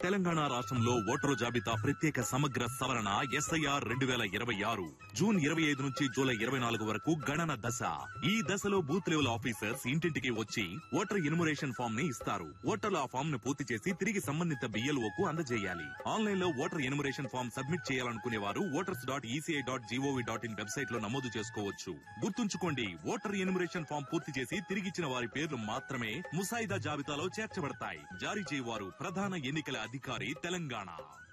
తెలంగాణ రాష్ట్రంలో ఓటరు జాబితా ప్రత్యేక సమగ్ర సవరణ ఎస్ఐఆర్ రెండు వేల ఇరవై ఆరు జూన్ ఇరవై ఐదు నుంచి జూలై ఇరవై నాలుగు వరకు గణన దశ ఈ దశలో బూత్ లెవెల్ ఆఫీసర్స్ ఇంటింటికి వచ్చి ఓటర్ ఇన్మురేషన్ ఫామ్ ని ఇస్తారు ఓటర్లు ఆ ఫామ్ ను పూర్తి చేసి తిరిగి సంబంధిత బిఎల్ఓ కు అందజేయాలి ఆన్లైన్ లో ఓటర్ ఇన్మురేషన్ ఫామ్ సబ్మిట్ చేయాలనుకునే వారు voters dot ECI dot gov dot in website లో నమోదు చేసుకోవచ్చు గుర్తుంచుకోండి ఓటర్ ఎన్యుమరేషన్ ఫామ్ పూర్తి చేసి తిరిగిచ్చిన వారి పేర్లు మాత్రమే ముసాయిదా జాబితాలో చేర్చబడతాయి జారీ చేయవారు ప్రధాన ఎన్నికల అధికారి తెలంగాణ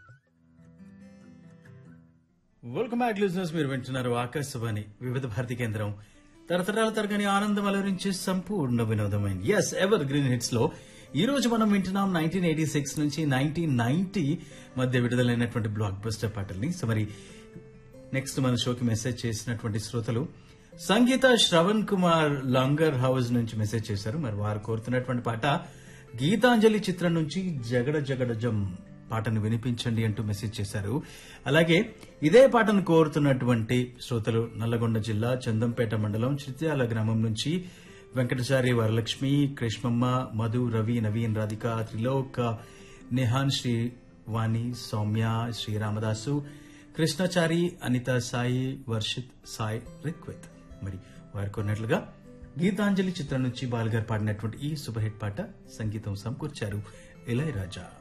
వెల్కమ్ బ్యాక్ లిజనర్స్ మీరు వింటున్నారు ఆకాశవాణి వివిధ భారతి కేంద్రం తరతరాల తరగని ఆనందం అలరించే సంపూర్ణ వినోదమైన ఎస్ ఎవర్ గ్రీన్ హిట్స్ లో ఈ రోజు మనం వింటున్నాం నైన్టీన్ ఎయిటీ సిక్స్ నుంచి నైన్టీన్ నైన్టీ మధ్య విడుదలైనటువంటి బ్లాక్ బస్టర్ పాటల్ని సో మరి నెక్స్ట్ మన షోకి మెసేజ్ చేసినటువంటి శ్రోతలు సంగీత శ్రవణ్ కుమార్ లాంగర్ హౌస్ నుంచి మెసేజ్ చేశారు మరి వారు కోరుతున్నటువంటి పాట గీతాంజలి చిత్రం నుంచి జగడ జగడ జం పాటను వినిపించండి అంటూ మెసేజ్ చేశారు అలాగే ఇదే పాటను కోరుతున్నటువంటి శ్రోతలు నల్లగొండ జిల్లా చందంపేట మండలం చిత్యాల గ్రామం నుంచి వెంకటచారి వరలక్ష్మి కృష్ణమ్మ మధు రవి నవీన్ రాధిక త్రిలోక్ నిహాన్ శ్రీ వాణి సౌమ్య శ్రీరామదాసు కృష్ణచారి అనిత సాయి వర్షిత్ సాయి రిక్విత్ మరి వారు కొన్నట్లుగా గీతాంజలి చిత్రం నుంచి బాలుగారు పాడినటువంటి ఈ సూపర్ హిట్ పాట సంగీతం సమకూర్చారు ఇళయరాజా